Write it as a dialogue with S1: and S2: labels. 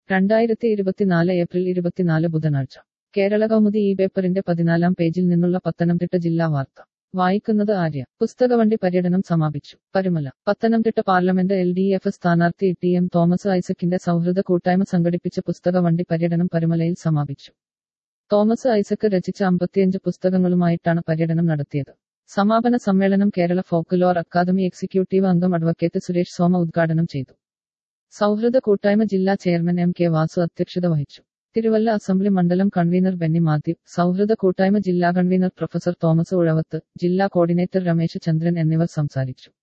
S1: രണ്ടായിരത്തി ഇരുപത്തിനാല് ഏപ്രിൽ ഇരുപത്തിനാല് ബുധനാഴ്ച കേരള കൗമുദി ഈ പേപ്പറിന്റെ പതിനാലാം പേജിൽ നിന്നുള്ള പത്തനംതിട്ട ജില്ലാ വാർത്ത വായിക്കുന്നത് ആര്യ പുസ്തകവണ്ടി പര്യടനം സമാപിച്ചു Parumala Pathanamthitta parliament L D F സ്ഥാനാർത്ഥി ടി എം തോമസ് ഐസക്കിന്റെ സൗഹൃദ കൂട്ടായ്മ സംഘടിപ്പിച്ച പുസ്തകവണ്ടി പര്യടനം പരുമലയിൽ സമാപിച്ചു തോമസ് ഐസക്ക് രചിച്ച അമ്പത്തിയഞ്ച് പുസ്തകങ്ങളുമായിട്ടാണ് പര്യടനം നടത്തിയത് സമാപന സമ്മേളനം കേരള ഫോക്ലോർ അക്കാദമി എക്സിക്യൂട്ടീവ് അംഗം അഡ്വക്കേറ്റ് സുരേഷ് സോമ ഉദ്ഘാടനം ചെയ്തു സൗഹൃദ കൂട്ടായ്മ ജില്ലാ ചെയർമാൻ എം കെ വാസു അധ്യക്ഷത വഹിച്ചു തിരുവല്ല അസംബ്ലി മണ്ഡലം കൺവീനർ ബെന്നി മാത്യു സൗഹൃദ കൂട്ടായ്മ ജില്ലാ കൺവീനർ പ്രൊഫസർ തോമസ് ഉഴവത്ത് ജില്ലാ കോർഡിനേറ്റർ രമേശ് ചന്ദ്രൻ എന്നിവർ സംസാരിച്ചു